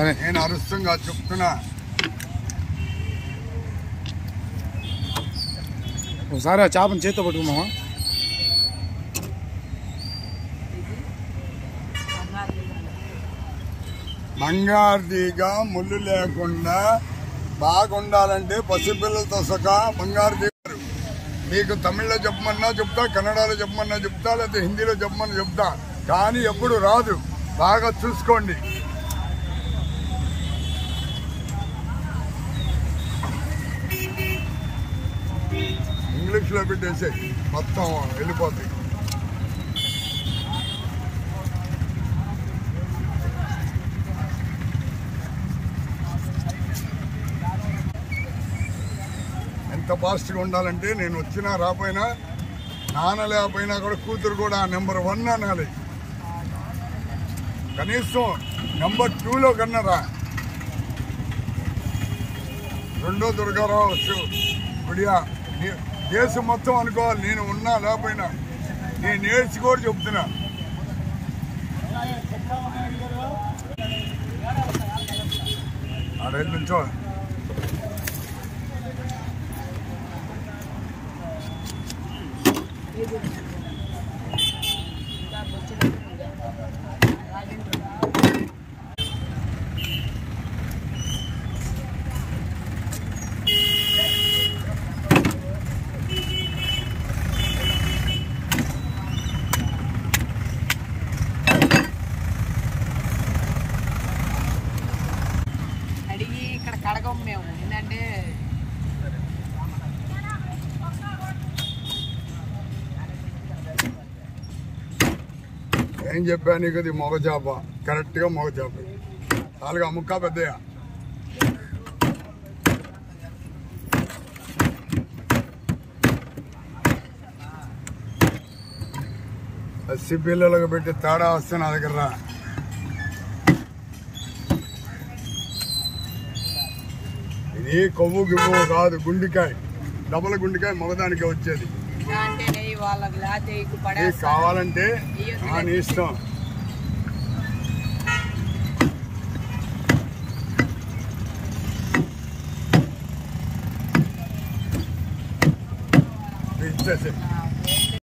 స్వామి నేను అరుస్తుంగా చెప్తున్నా ఒకసారి ఆ చేపను చేతితో పట్టుకున్నామా బంగారుదీగా ముళ్ళు లేకుండా బాగుండాలంటే పసిపిల్లలతో సహా బంగారు దిగారు మీకు తమిళ్లో చెప్పమన్నా చెప్తా కన్నడలో చెప్పమన్నా చెప్తా లేకపోతే హిందీలో చెప్పమని చెప్తా కానీ ఎప్పుడు రాదు బాగా చూసుకోండి ఇంగ్లీష్లో పెట్టేసి మొత్తం వెళ్ళిపోతాయి ఎంత ఫాస్ట్గా ఉండాలంటే నేను వచ్చినా రాపోయినా నాన్న లేకపోయినా కూడా కూతురు కూడా నెంబర్ వన్ అనాలి కనీసం నెంబర్ టూలో కన్నా రా రెండో దుర్గారావు వచ్చు గుడియా నీ- దేశం మొత్తం అనుకోవాలి నేను ఉన్నా లేకపోయినా నేను నేర్చి కూడా చెప్తున్నా ఆడ నుంచో అడిగి ఇక్కడ కడగం మేము ఏంటంటే ఏం చెప్పా నీకు ఇది మొగ చేప కరెక్ట్గా మొగ చేప అలాగా ముక్క పెద్దయ్య పసి పిల్లలకు పెట్టి తేడా వస్తే నా దగ్గర రా ఇది కొవ్వు గివ్వు కాదు గుండికాయ డబల్ గుండికాయ మగదానికి వచ్చేది ఇంకా అంటే నెయ్యి వాళ్ళకి లేకపోతే ఇకు నీకు పడేస్తా కావాలంటే ఆ, నీ ఇష్టం ఇచ్చేసి ఆ,